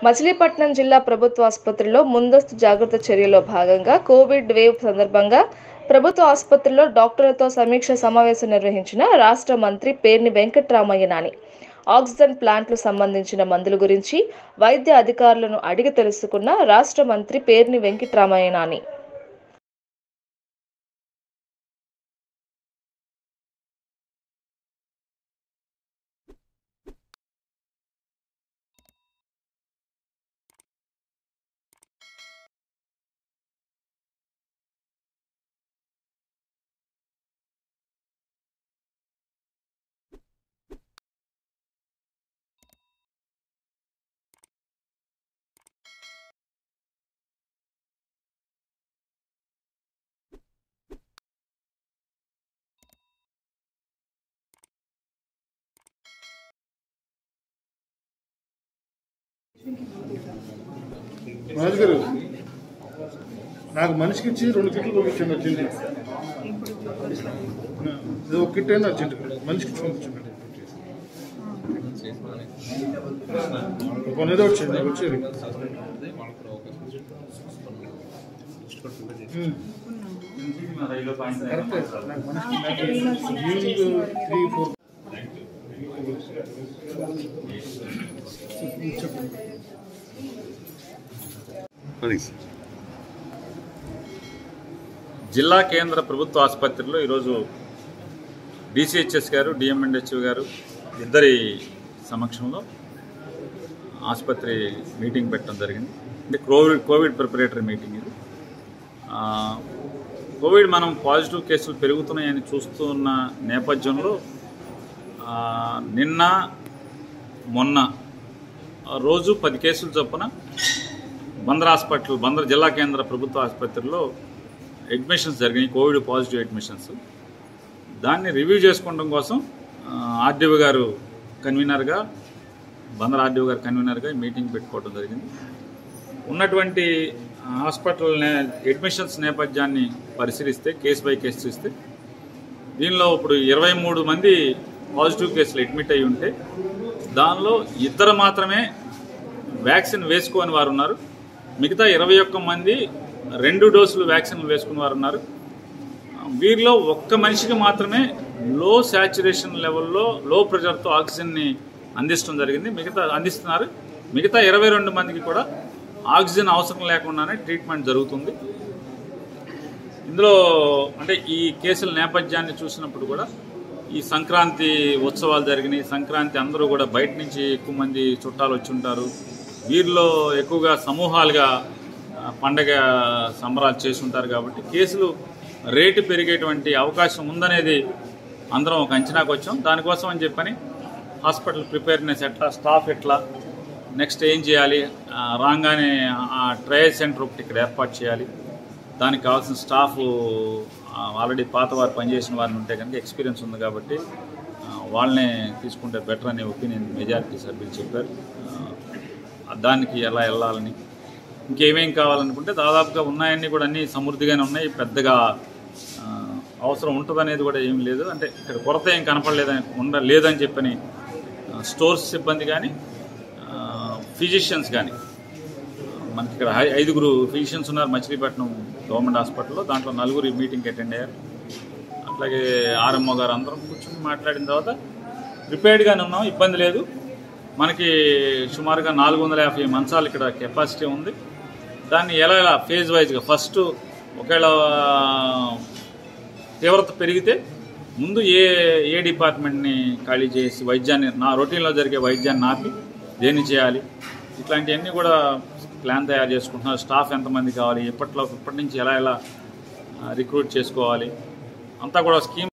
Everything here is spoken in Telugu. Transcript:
మచిలీపట్నం జిల్లా ప్రభుత్వ ఆసుపత్రిలో ముందస్తు జాగ్రత్త చర్యలో భాగంగా కోవిడ్ వేవ్ సందర్భంగా ప్రభుత్వ ఆసుపత్రిలో డాక్టర్లతో సమీక్ష సమావేశం నిర్వహించిన రాష్ట్ర మంత్రి పేర్ని వెంకట్రామయ్య నాని ఆక్సిజన్ ప్లాంట్లు సంబంధించిన మందుల గురించి వైద్య అధికారులను అడిగి తెలుసుకున్న రాష్ట్ర మంత్రి పేర్ని వెంకట్రామయ్య నాని మనోజ్ గారు నాకు మనిషికి ఇచ్చి రెండు కిట్లు పంపించండి అర్జెంట్ ఇది ఒక కిట్ అయినా అర్జెంట్ మనిషికి ఇచ్చి పంపించండి కొన్ని ఏదో వచ్చింది నాకు వచ్చేది ఉమ్. కరెక్టే నాకు మనిషికి నాకు ఈవినింగ్ త్రీ ఫోర్ జిల్లా కేంద్ర ప్రభుత్వ ఆసుపత్రిలో ఈరోజు డిసిహెచ్ఎస్ గారు డిఎంఎండ్హెచ్ఓ గారు ఇద్దరి సమక్షంలో ఆసుపత్రి మీటింగ్ పెట్టడం జరిగింది అంటే కోవిడ్ కోవిడ్ ప్రిపరేటరీ మీటింగ్ ఇది ఆ, కోవిడ్ మనం పాజిటివ్ కేసులు పెరుగుతున్నాయని చూస్తున్న నేపథ్యంలో ఆ, నిన్న మొన్న ఆ, రోజు పది కేసులు చొప్పున బందర్ హాస్పిటల్ బందర్ జిల్లా కేంద్ర ప్రభుత్వ ఆసుపత్రిలో అడ్మిషన్స్ జరిగినాయి కోవిడ్ పాజిటివ్ అడ్మిషన్స్ దాన్ని రివ్యూ చేసుకోవడం కోసం ఆర్డీఓ గారు కన్వీనర్గా బందర్ ఆర్డీఓ గారు కన్వీనర్గా ఈ మీటింగ్ పెట్టుకోవడం జరిగింది ఉన్నటువంటి హాస్పిటల్ నే- అడ్మిషన్స్ నేపథ్యాన్ని పరిశీలిస్తే కేసు బై కేసు చూస్తే దీనిలో ఇప్పుడు ఇరవై మూడు మంది పాజిటివ్ కేసులు అడ్మిట్ అయి ఉంటే దానిలో ఇద్దరు మాత్రమే వ్యాక్సిన్ వేసుకోని వారు ఉన్నారు మిగతా ఇరవై ఒక్క మంది రెండు డోసులు వ్యాక్సిన్ వేసుకున్న వారు ఉన్నారు వీరిలో ఒక్క మనిషికి మాత్రమే లో శాచురేషన్ లెవెల్లో లో ప్రెషర్తో ఆక్సిజన్ని అందించడం జరిగింది మిగతా అందిస్తున్నారు మిగతా ఇరవై రెండు మందికి కూడా ఆక్సిజన్ అవసరం లేకుండానే ట్రీట్మెంట్ జరుగుతుంది ఇందులో అంటే ఈ కేసుల నేపథ్యాన్ని చూసినప్పుడు కూడా ఈ సంక్రాంతి ఉత్సవాలు జరిగినాయి సంక్రాంతి అందరూ కూడా బయట నుంచి ఎక్కువ మంది చుట్టాలు వచ్చి ఉంటారు వీరిలో ఎక్కువగా సమూహాలుగా ఆ, పండగ సంబరాలు చేసి ఉంటారు కాబట్టి కేసులు రేటు పెరిగేటువంటి అవకాశం ఉందనేది అందరం ఒక అంచనాకు వచ్చాం దానికోసం అని చెప్పని హాస్పిటల్ ప్రిపేర్నెస్ ఎట్లా స్టాఫ్ ఎట్లా నెక్స్ట్ ఏం చేయాలి ఆ, రాగానే ఆ ట్రయల్ సెంటర్ ఒకటి ఇక్కడ ఏర్పాటు చేయాలి దానికి కావాల్సిన స్టాఫ్ ఆల్రెడీ పాత వారు పనిచేసిన వారిని ఉంటే కనుక ఎక్స్పీరియన్స్ ఉంది కాబట్టి ఆ, వాళ్ళనే తీసుకుంటే బెటర్ అనే ఒపీనియన్ మెజారిటీ సభ్యులు చెప్పారు ఆ, దానికి ఎలా వెళ్ళాలని ఇంకేమేం కావాలనుకుంటే దాదాపుగా ఉన్నాయన్నీ కూడా అన్నీ సమృద్ధిగానే ఉన్నాయి పెద్దగా ఆ, అవసరం ఉంటుందనేది కూడా ఏం లేదు అంటే ఇక్కడ కొరత ఏం కనపడలేదని ఉండ లేదని చెప్పని ఆ, స్టోర్స్ సిబ్బంది కానీ ఫిజిషియన్స్ కానీ మనకి ఇక్కడ ఐ- ఐదుగురు ఫిజిషియన్స్ ఉన్నారు మచిలీపట్నం గవర్నమెంట్ హాస్పిటల్లో దాంట్లో నలుగురు ఈ మీటింగ్కి అటెండ్ అయ్యారు అట్లాగే ఆర్ఎంఓ గారు అందరం కూర్చొని మాట్లాడిన తర్వాత ప్రిపేర్డ్గానే ఉన్నాం ఇబ్బంది లేదు మనకి సుమారుగా నాలుగు వందల యాభై మంచాలు ఇక్కడ కెపాసిటీ ఉంది దాన్ని ఎలా ఎలా ఫేజ్ వైజ్గా ఫస్ట్ ఒకవేళ తీవ్రత పెరిగితే ముందు ఏ ఏ డిపార్ట్మెంట్ని ఖాళీ చేసి వైద్యాన్ని నా రొటీన్లో జరిగే వైద్యాన్ని ఆపి దేన్ని చేయాలి ఇట్లాంటివన్నీ కూడా ప్లాన్ తయారు చేసుకుంటున్నారు స్టాఫ్ ఎంతమంది కావాలి ఎప్పట్లో ఇప్పటి నుంచి ఎలా ఎలా రిక్రూట్ చేసుకోవాలి అంతా కూడా స్కీమ్